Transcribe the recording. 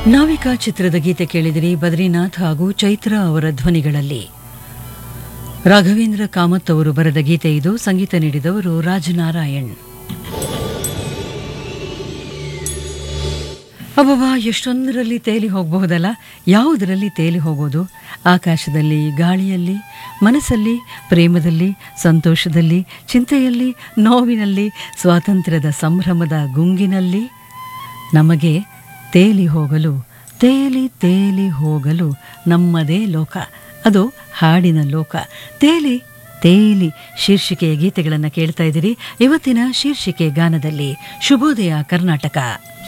ನಾವಿಕಾ ಚಿತ್ರದ ಗೀತೆ ಕೇಳಿದಿರಿ ಬದ್ರಿನಾಥ್ ಹಾಗೂ ಚೈತ್ರ ಅವರ ಧ್ವನಿಗಳಲ್ಲಿ ರಾಘವೇಂದ್ರ ಕಾಮತ್ ಅವರು ಬರೆದ ಗೀತೆ ಇದು ಸಂಗೀತ ನೀಡಿದವರು ರಾಜನಾರಾಯಣ್ ಅಬ್ಬಬ್ಬಾ ಎಷ್ಟೊಂದರಲ್ಲಿ ತೇಲಿ ಹೋಗಬಹುದಲ್ಲ ಯಾವುದರಲ್ಲಿ ತೇಲಿ ಹೋಗೋದು ಆಕಾಶದಲ್ಲಿ ಗಾಳಿಯಲ್ಲಿ ಮನಸ್ಸಲ್ಲಿ ಪ್ರೇಮದಲ್ಲಿ ಸಂತೋಷದಲ್ಲಿ ಚಿಂತೆಯಲ್ಲಿ ನೋವಿನಲ್ಲಿ ಸ್ವಾತಂತ್ರ್ಯದ ಸಂಭ್ರಮದ ಗುಂಗಿನಲ್ಲಿ ನಮಗೆ ತೇಲಿ ಹೋಗಲು ತೇಲಿ ತೇಲಿ ಹೋಗಲು ನಮ್ಮದೇ ಲೋಕ ಅದು ಹಾಡಿನ ಲೋಕ ತೇಲಿ ತೇಲಿ ಶೀರ್ಷಿಕೆಯ ಗೀತೆಗಳನ್ನು ಕೇಳ್ತಾ ಇದ್ದೀರಿ ಇವತ್ತಿನ ಶೀರ್ಷಿಕೆ ಗಾನದಲ್ಲಿ ಶುಭೋದಯ ಕರ್ನಾಟಕ